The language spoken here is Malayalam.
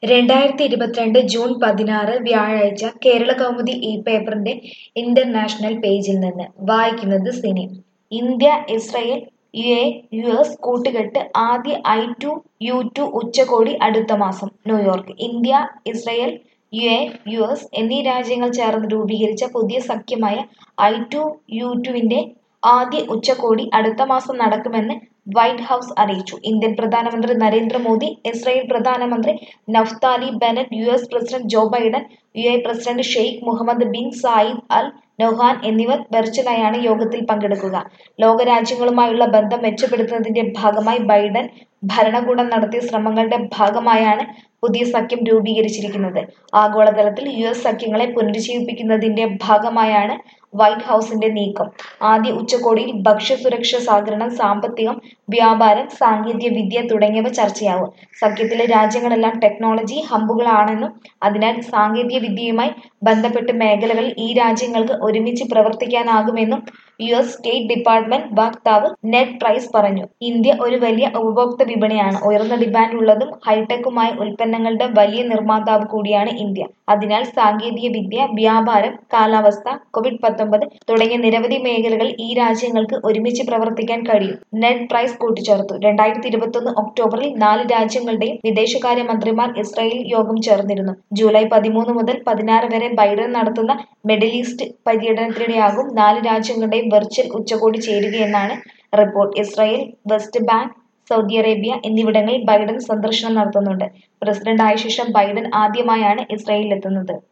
രണ്ടായിരത്തി ഇരുപത്തിരണ്ട് ജൂൺ പതിനാറ് വ്യാഴാഴ്ച കേരളകൗമുദി ഈ പേപ്പറിന്റെ ഇന്റർനാഷണൽ പേജിൽ നിന്ന് വായിക്കുന്നത് Sini India Israel U A U S കൂട്ടുകെട്ട് ആദ്യ ഐ ടു യു ടു ഉച്ചകോടി അടുത്ത മാസം New York India Israel U A U S എന്നീ രാജ്യങ്ങൾ ചേർന്ന് രൂപീകരിച്ച പുതിയ സഖ്യമായ ഐ ടു യു ടുവിന്റെ ആദ്യ ഉച്ചകോടി അടുത്ത മാസം നടക്കുമെന്ന് വൈറ്റ് ഹൗസ് അറിയിച്ചു ഇന്ത്യൻ പ്രധാനമന്ത്രി നരേന്ദ്രമോദി ഇസ്രായേൽ പ്രധാനമന്ത്രി Naftali Bennett U S president Joe Biden U A president Sheikh Mohammed bin Zayed Al Nahyan എന്നിവർ വെർച്വലായാണ് യോഗത്തിൽ പങ്കെടുക്കുക ലോകരാജ്യങ്ങളുമായുള്ള ബന്ധം മെച്ചപ്പെടുത്തുന്നതിന്റെ ഭാഗമായി ബൈഡൻ ഭരണകൂടം നടത്തിയ ശ്രമങ്ങളുടെ ഭാഗമായാണ് പുതിയ സഖ്യം രൂപീകരിച്ചിരിക്കുന്നത് ആഗോളതലത്തിൽ യു എസ് സഖ്യങ്ങളെ പുനരുജ്ജീവിപ്പിക്കുന്നതിന്റെ ഭാഗമായാണ് വൈറ്റ് ഹൗസിന്റെ നീക്കം ആദ്യ ഉച്ചകോടിയിൽ ഭക്ഷ്യസുരക്ഷ സഹകരണം സാമ്പത്തികം വ്യാപാരം സാങ്കേതിക വിദ്യ തുടങ്ങിയവ ചർച്ചയാവും സഖ്യത്തിലെ രാജ്യങ്ങളെല്ലാം ടെക്നോളജി ഹമ്പുകളാണെന്നും അതിനാൽ സാങ്കേതിക വിദ്യയുമായി ബന്ധപ്പെട്ട മേഖലകളിൽ ഈ രാജ്യങ്ങൾക്ക് ഒരുമിച്ച് പ്രവർത്തിക്കാനാകുമെന്നും യു എസ് സ്റ്റേറ്റ് ഡിപ്പാർട്ട്മെന്റ് വക്താവ് നെഡ് പ്രൈസ് പറഞ്ഞു ഇന്ത്യ ഒരു വലിയ ഉപഭോക്തൃ വിപണിയാണ് ഉയർന്ന ഡിമാൻഡ് ഉള്ളതും ഹൈടെക്കുമായ ഉൽപ്പന്നങ്ങളുടെ വലിയ നിർമ്മാതാവ് കൂടിയാണ് ഇന്ത്യ അതിനാൽ സാങ്കേതിക വിദ്യ വ്യാപാരം കാലാവസ്ഥ കോവിഡ് പത്തൊമ്പത് തുടങ്ങിയ നിരവധി മേഖലകളിൽ ഈ രാജ്യങ്ങൾക്ക് ഒരുമിച്ച് പ്രവർത്തിക്കാൻ കഴിയും നെഡ് പ്രൈസ് കൂട്ടിച്ചേർത്തു രണ്ടായിരത്തി ഇരുപത്തൊന്ന് ഒക്ടോബറിൽ നാല് രാജ്യങ്ങളുടെയും വിദേശകാര്യ മന്ത്രിമാർ ഇസ്രായേൽ യോഗം ചേർന്നിരുന്നു ജൂലൈ പതിമൂന്ന് മുതൽ പതിനാറ് വരെ ബൈഡൻ നടത്തുന്ന മിഡിൽ ഈസ്റ്റ് പര്യടനത്തിനിടെയാകും നാല് രാജ്യങ്ങളുടെയും വെർച്വൽ ഉച്ചകോടി ചേരുകയെന്നാണ് report Israel West Bank Saudi Arabia എന്നിവിടങ്ങളിൽ ബൈഡൻ സന്ദർശനം നടത്തുന്നുണ്ട് പ്രസിഡന്റ് ആയ ശേഷം ബൈഡൻ ആദ്യമായാണ് ഇസ്രായേലിലെത്തുന്നത്